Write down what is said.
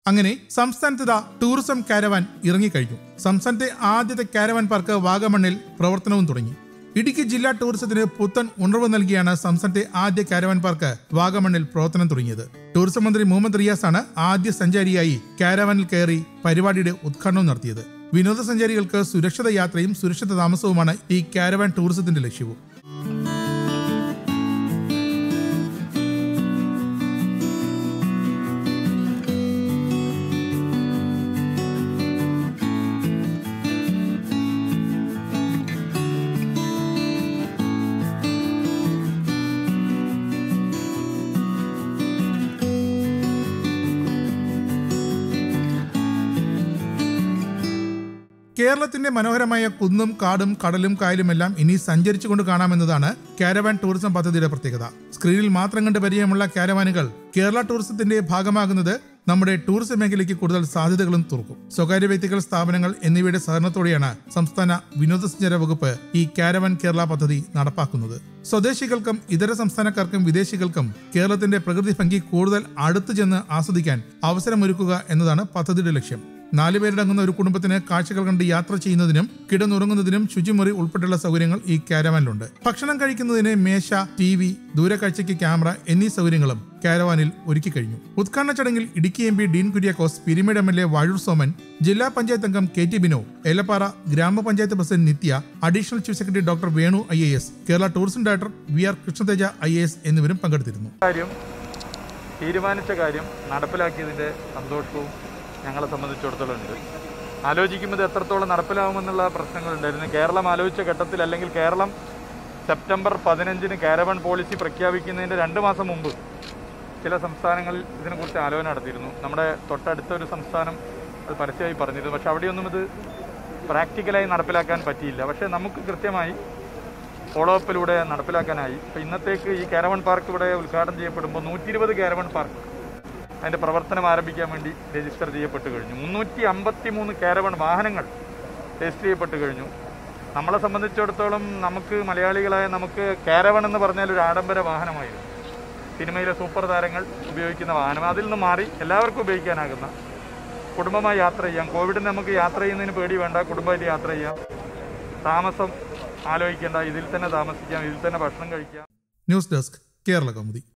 അങ്ങനെ സംസ്ഥാനത്ത് ഇതാ ടൂറിസം കാരവാൻ ഇറങ്ങിക്കഴിഞ്ഞു സംസ്ഥാനത്തെ ആദ്യത്തെ കാരവാൻ പാർക്ക് വാഗമണ്ണിൽ പ്രവർത്തനവും തുടങ്ങി ഇടുക്കി ജില്ലാ ടൂറിസത്തിന് പുത്തൻ ഉണർവ് നൽകിയാണ് സംസ്ഥാനത്തെ ആദ്യ കാരവാൻ പാർക്ക് വാഗമണ്ണിൽ പ്രവർത്തനം തുടങ്ങിയത് ടൂറിസം മന്ത്രി മുഹമ്മദ് റിയാസ് ആണ് ആദ്യ സഞ്ചാരിയായി കാരവാനിൽ കയറി പരിപാടിയുടെ ഉദ്ഘാടനം നടത്തിയത് വിനോദസഞ്ചാരികൾക്ക് സുരക്ഷിത യാത്രയും സുരക്ഷിത താമസവുമാണ് ഈ കാരവാൻ ടൂറിസത്തിന്റെ ലക്ഷ്യവും കേരളത്തിന്റെ മനോഹരമായ കുന്നും കാടും കടലും കായലുമെല്ലാം ഇനി സഞ്ചരിച്ചുകൊണ്ട് കാണാമെന്നതാണ് കാരവാൻ ടൂറിസം പദ്ധതിയുടെ പ്രത്യേകത സ്ക്രീനിൽ മാത്രം കണ്ട് പരിചയമുള്ള കാരവാനുകൾ കേരള ടൂറിസത്തിന്റെ ഭാഗമാകുന്നത് നമ്മുടെ ടൂറിസം മേഖലയ്ക്ക് കൂടുതൽ സാധ്യതകളും തുറക്കും സ്വകാര്യ വ്യക്തികൾ സ്ഥാപനങ്ങൾ എന്നിവയുടെ സഹകരണത്തോടെയാണ് സംസ്ഥാന വിനോദസഞ്ചാര വകുപ്പ് ഈ കാരവാൻ കേരള പദ്ധതി നടപ്പാക്കുന്നത് സ്വദേശികൾക്കും ഇതര സംസ്ഥാനക്കാർക്കും വിദേശികൾക്കും കേരളത്തിന്റെ പ്രകൃതി ഭംഗി കൂടുതൽ അടുത്തു ചെന്ന് ആസ്വദിക്കാൻ അവസരമൊരുക്കുക എന്നതാണ് പദ്ധതിയുടെ ലക്ഷ്യം നാലുപേരടങ്ങുന്ന ഒരു കുടുംബത്തിന് കാഴ്ചകൾ കണ്ട് യാത്ര ചെയ്യുന്നതിനും കിടന്നുറങ്ങുന്നതിനും ശുചിമുറി ഉൾപ്പെടെയുള്ള സൗകര്യങ്ങൾ ഈ കാരവാനിലുണ്ട് ഭക്ഷണം കഴിക്കുന്നതിന് മേശ ടി വി ദൂരക്കാഴ്ചയ്ക്ക് ക്യാമറ എന്നീ സൗകര്യങ്ങളും കാരവാനിൽ ഒരുക്കി കഴിഞ്ഞു ഉദ്ഘാടന ചടങ്ങിൽ Idukki M P Dean Kuriakose pyramid M L A Vazhoor Soman ജില്ലാ പഞ്ചായത്ത് അംഗം കെ ടി ബിനോ എലപ്പാറ ഗ്രാമപഞ്ചായത്ത് president Nithya additional chief secretary doctor Venu I A S Kerala tourism director V R Krishnateja I A S എന്നിവരും പങ്കെടുത്തിരുന്നു കാര്യം തീരുമാനിച്ച കാര്യം നടപ്പിലാക്കിയതിൻ്റെ സന്തോഷവും ഞങ്ങളെ സംബന്ധിച്ചിടത്തോളം ഉണ്ട് ആലോചിക്കുമ്പോൾ ഇത് എത്രത്തോളം നടപ്പിലാവുമെന്നുള്ള പ്രശ്നങ്ങളുണ്ടായിരുന്നു കേരളം ആലോചിച്ച ഘട്ടത്തിൽ അല്ലെങ്കിൽ കേരളം സെപ്റ്റംബർ പതിനഞ്ചിന് കാരവൺ പോളിസി പ്രഖ്യാപിക്കുന്നതിൻ്റെ രണ്ട് മാസം മുമ്പ് ചില സംസ്ഥാനങ്ങളിൽ ഇതിനെക്കുറിച്ച് ആലോചന നടത്തിയിരുന്നു നമ്മുടെ തൊട്ടടുത്ത ഒരു സംസ്ഥാനം അത് പരസ്യമായി പറഞ്ഞിരുന്നു പക്ഷെ അവിടെയൊന്നും ഇത് പ്രാക്ടിക്കലായി നടപ്പിലാക്കാൻ പറ്റിയില്ല പക്ഷേ നമുക്ക് കൃത്യമായി ഫോളോ അപ്പിലൂടെ നടപ്പിലാക്കാനായി ഇപ്പം ഇന്നത്തേക്ക് ഈ കാരവൺ പാർക്ക് ഇവിടെ ഉദ്ഘാടനം ചെയ്യപ്പെടുമ്പോൾ നൂറ്റി ഇരുപത് കാരവൺ പാർക്ക് അതിൻ്റെ പ്രവർത്തനം ആരംഭിക്കാൻ വേണ്ടി രജിസ്റ്റർ ചെയ്യപ്പെട്ട് കഴിഞ്ഞു മുന്നൂറ്റി അമ്പത്തി മൂന്ന് കാരവൺ വാഹനങ്ങൾ രജിസ്റ്റർ ചെയ്യപ്പെട്ട് കഴിഞ്ഞു നമ്മളെ സംബന്ധിച്ചിടത്തോളം നമുക്ക് മലയാളികളായ നമുക്ക് കാരവൺ എന്ന് പറഞ്ഞാൽ ഒരു ആഡംബര വാഹനമായിരുന്നു സിനിമയിലെ സൂപ്പർ താരങ്ങൾ ഉപയോഗിക്കുന്ന വാഹനം അതിൽ നിന്ന് മാറി എല്ലാവർക്കും ഉപയോഗിക്കാനാകുന്ന കുടുംബമായി യാത്ര ചെയ്യാം കോവിഡിന് നമുക്ക് യാത്ര ചെയ്യുന്നതിന് പേടി വേണ്ട കുടുംബമായിട്ട് യാത്ര ചെയ്യാം താമസം ആലോചിക്കേണ്ട ഇതിൽ തന്നെ താമസിക്കാം ഇതിൽ തന്നെ ഭക്ഷണം കഴിക്കാം ന്യൂസ് ഡെസ്ക് കേരള കൗമുദി